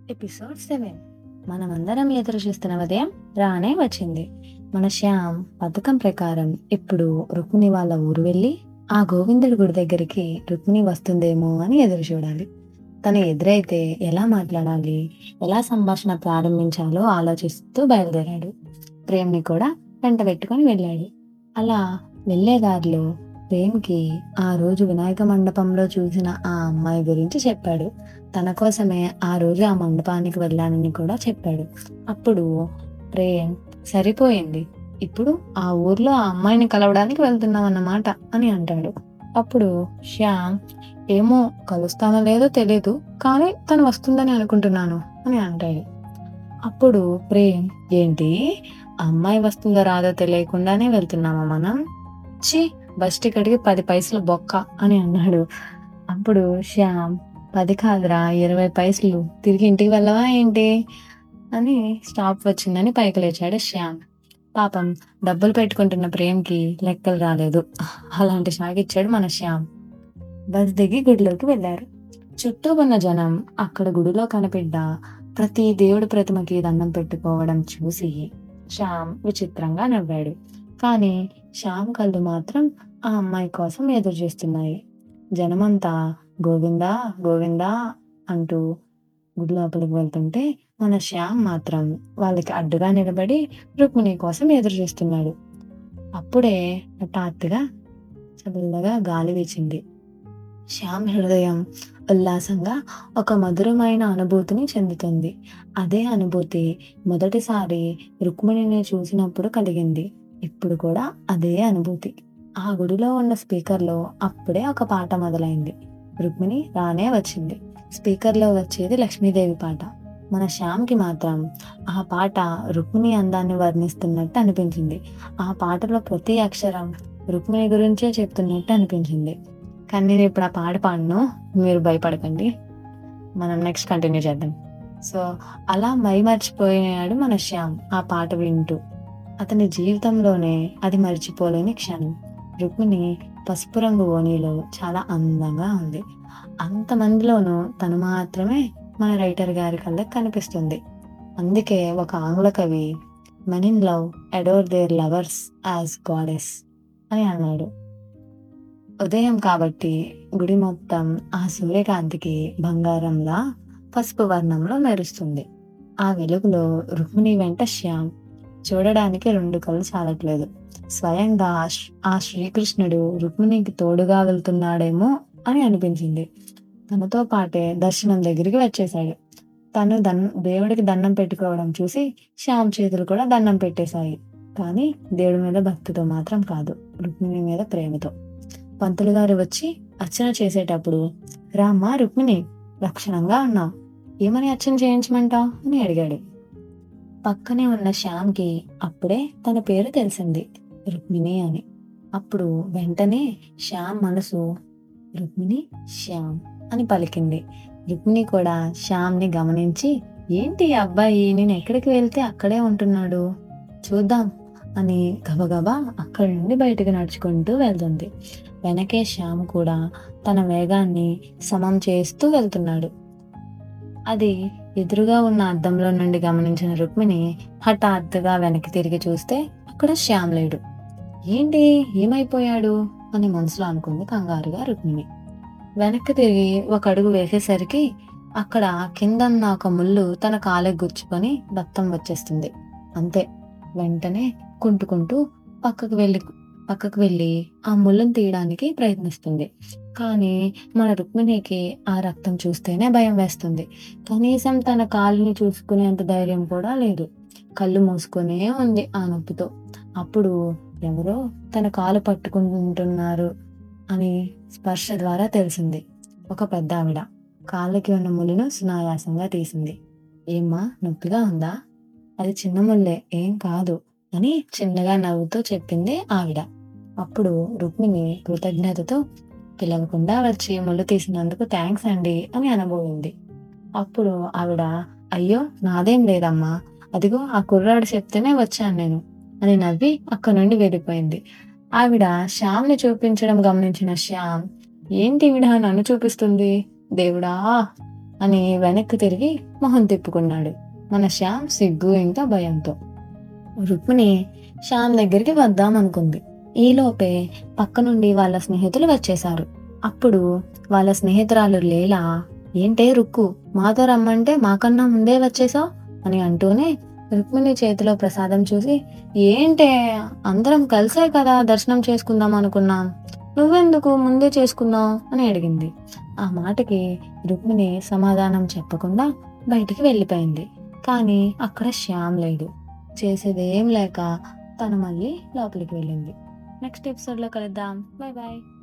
episode seven మనమందరం ఎదురు చూస్తున్న ఉదయం రానే వచ్చింది మన శ్యామ్ పథకం ప్రకారం ఇప్పుడు రుక్మిణి వాళ్ళ ఊరు వెళ్ళి ఆ గోవిందుడి గుడి దగ్గరికి రుక్మిణి వస్తుందేమో అని ఎదురు చూడాలి తను ఎదురైతే ఎలా మాట్లాడాలి ఎలా సంభాషణ ప్రారంభించాలో ఆలోచిస్తూ బయలుదేరాడు ప్రేమ్ని కూడా వెంట పెట్టుకొని వెళ్ళాడు అలా వెళ్ళే దారిలో ప్రేమ్కి ఆ రోజు వినాయక మండపంలో చూసిన ఆ అమ్మాయి గురించి చెప్పాడు తన కోసమే ఆ రోజు ఆ మండపానికి వెళ్ళానని కూడా చెప్పాడు అప్పుడు ప్రేమ్ సరిపోయింది ఇప్పుడు ఆ ఊర్లో ఆ అమ్మాయిని కలవడానికి వెళ్తున్నాం అన్నమాట అని అంటాడు అప్పుడు శ్యామ్ ఏమో కలుస్తానో లేదో తెలియదు కానీ తను వస్తుందని అనుకుంటున్నాను అని అంటాడు అప్పుడు ప్రేమ్ ఏంటి ఆ అమ్మాయి వస్తుందో రాదో తెలియకుండానే వెళ్తున్నామా మనం చి బస్ టికెట్కి పది పైసలు బొక్క అని అన్నాడు అప్పుడు శ్యామ్ పది కాదురా ఇరవై పైసలు తిరిగి ఇంటికి వెళ్ళవా ఏంటి అని స్టాప్ వచ్చిందని పైకి లేచాడు శ్యామ్ పాపం డబ్బులు పెట్టుకుంటున్న ప్రేమ్కి లెక్కలు రాలేదు అలాంటి షాక్ ఇచ్చాడు మన శ్యామ్ బస్ దిగి గుడిలోకి వెళ్ళారు చుట్టూ ఉన్న జనం అక్కడ గుడిలో కనిపెడ్డ ప్రతి దేవుడి ప్రతిమకి దండం పెట్టుకోవడం చూసి శ్యామ్ విచిత్రంగా నవ్వాడు కానీ శ్యామ్ కళ్ళు మాత్రం ఆ అమ్మాయి కోసం ఎదురు చూస్తున్నాయి జనమంతా గోవిందా గోవిందా అంటూ గుడి లోపలికి వెళ్తుంటే మన శ్యామ్ మాత్రం వాళ్ళకి అడ్డుగా నిలబడి రుక్మిణి కోసం ఎదురు చూస్తున్నాడు అప్పుడే హఠాత్తుగా చల్లగా గాలి వీచింది శ్యామ్ హృదయం ఉల్లాసంగా ఒక మధురమైన అనుభూతిని చెందుతుంది అదే అనుభూతి మొదటిసారి రుక్మిణిని చూసినప్పుడు కలిగింది ఇప్పుడు కూడా అదే అనుభూతి ఆ గుడిలో ఉన్న స్పీకర్లో అప్పుడే ఒక పాట మొదలైంది రుక్మిణి రానే వచ్చింది స్పీకర్లో వచ్చేది లక్ష్మీదేవి పాట మన శ్యామ్కి మాత్రం ఆ పాట రుక్మిణి అందాన్ని వర్ణిస్తున్నట్టు అనిపించింది ఆ పాటలో ప్రతి అక్షరం రుక్మిణి గురించే చెప్తున్నట్టు అనిపించింది కానీ నేను ఇప్పుడు ఆ పాట పాడను మీరు భయపడకండి మనం నెక్స్ట్ కంటిన్యూ చేద్దాం సో అలా మై మర్చిపోయాడు మన శ్యామ్ ఆ పాట వింటూ అతని జీవితంలోనే అది మర్చిపోలేని క్షణం రుక్మిణి పసుపు రంగు ఓణిలో చాలా అందంగా ఉంది అంతమందిలోనూ తను మాత్రమే మన రైటర్ గారి కళ్ళకి కనిపిస్తుంది అందుకే ఒక ఆంగ్ల కవి men in love adore their lovers as goddess అని అన్నాడు ఉదయం కాబట్టి గుడి మొత్తం ఆ సూర్యకాంతికి బంగారంలా పసుపు వర్ణంలో మెరుస్తుంది ఆ వెలుగులో రుక్మిణి వెంట శ్యామ్ చూడడానికి రెండు కళ్ళు చాలట్లేదు స్వయంగా ఆ శ్రీ- ఆ శ్రీకృష్ణుడు రుక్మిణికి తోడుగా వెళ్తున్నాడేమో అని అనిపించింది తనతో పాటే దర్శనం దగ్గరికి వచ్చేశాడు తను దన్ దేవుడికి దండం పెట్టుకోవడం చూసి శ్యామ్ చేతులు కూడా దండం పెట్టేశాయి కానీ దేవుడి మీద భక్తితో మాత్రం కాదు రుక్మిణి మీద ప్రేమతో పంతులు గారు వచ్చి అర్చన చేసేటప్పుడు రామ్మా రుక్మిణి లక్షణంగా ఉన్నావు ఏమని అర్చన చేయించమంటావు అని అడిగాడు పక్కనే ఉన్న శ్యామ్కి అప్పుడే తన పేరు తెలిసింది రుక్మిణి అని అప్పుడు వెంటనే శ్యామ్ మనసు రుక్మిణి శ్యామ్ అని పలికింది రుక్మిణి కూడా శ్యామ్ని గమనించి ఏంటి ఈ అబ్బాయి నేను ఎక్కడికి వెళ్తే అక్కడే ఉంటున్నాడు చూద్దాం అని గబగబా అక్కడి నుండి బయటకు నడుచుకుంటూ వెళ్తుంది వెనకే శ్యామ్ కూడా తన వేగాన్ని సమం చేస్తూ వెళ్తున్నాడు అది ఎదురుగా ఉన్న అద్దంలో నుండి గమనించిన రుక్మిణి హఠాత్తుగా వెనక్కి తిరిగి చూస్తే అక్కడ శ్యామ్ లేడు ఏంటి ఏమైపోయాడు అని మనసులో అనుకుంది కంగారుగా రుక్మిణి వెనక్కి తిరిగి ఒక అడుగు వేసేసరికి అక్కడ కిందన్న ఒక ముళ్ళు తన కాలకి గుచ్చుకొని రక్తం వచ్చేస్తుంది అంతే వెంటనే కుంటుకుంటూ పక్కకు వెళ్ళి పక్కకు వెళ్ళి ఆ ముళ్ళను తీయడానికి ప్రయత్నిస్తుంది కానీ మన రుక్మిణికి ఆ రక్తం చూస్తేనే భయం వేస్తుంది కనీసం తన కాలుని చూసుకునేంత ధైర్యం కూడా లేదు కళ్ళు మూసుకునే ఉంది ఆ నొప్పితో అప్పుడు ఎవరో తన కాలు పట్టుకుంటున్నారు అని స్పర్శ ద్వారా తెలిసింది ఒక పెద్ద ఆవిడ కాళ్ళకి ఉన్న ముళ్ళును సునాయాసంగా తీసింది ఏమ్మా నొప్పిగా ఉందా అది చిన్న ముళ్ళే ఏం కాదు అని చిన్నగా నవ్వుతూ చెప్పింది ఆవిడ అప్పుడు రుక్మిణి కృతజ్ఞతతో పిలవకుండా వచ్చి ముళ్ళు తీసినందుకు థ్యాంక్స్ అండి అని అనబోయింది అప్పుడు ఆవిడ అయ్యో నాదేం లేదమ్మా అదిగో ఆ కుర్రాడు చెప్తేనే వచ్చాను నేను అని నవ్వి అక్కడి నుండి వెళ్ళిపోయింది ఆవిడ శ్యామ్ని చూపించడం గమనించిన శ్యామ్ ఏంటి ఈవిడ నన్ను చూపిస్తుంది దేవుడా అని వెనక్కి తిరిగి మొహం తిప్పుకున్నాడు మన శ్యామ్ సిగ్గు ఇంకా భయంతో రుక్మిణి శ్యామ్ దగ్గరికి వద్దాం అనుకుంది ఈలోపే పక్క నుండి వాళ్ళ స్నేహితులు వచ్చేశారు అప్పుడు వాళ్ళ స్నేహితురాలు లేలా ఏంటే రుక్కు మాతో రమ్మంటే మాకన్నా ముందే వచ్చేసావు అని అంటూనే రుక్మిణి చేతిలో ప్రసాదం చూసి ఏంటే అందరం కలిసే కదా దర్శనం చేసుకుందాం అనుకున్నాం నువ్వెందుకు ముందే చేసుకున్నావు అని అడిగింది ఆ మాటకి రుక్మిణి సమాధానం చెప్పకుండా బయటికి వెళ్ళిపోయింది కానీ అక్కడ శ్యామ్ లేడు చేసేదేం లేక తను మళ్ళీ లోపలికి వెళ్ళింది నెక్స్ట్ ఎపిసోడ్లో కలుద్దాం బాయ్ బాయ్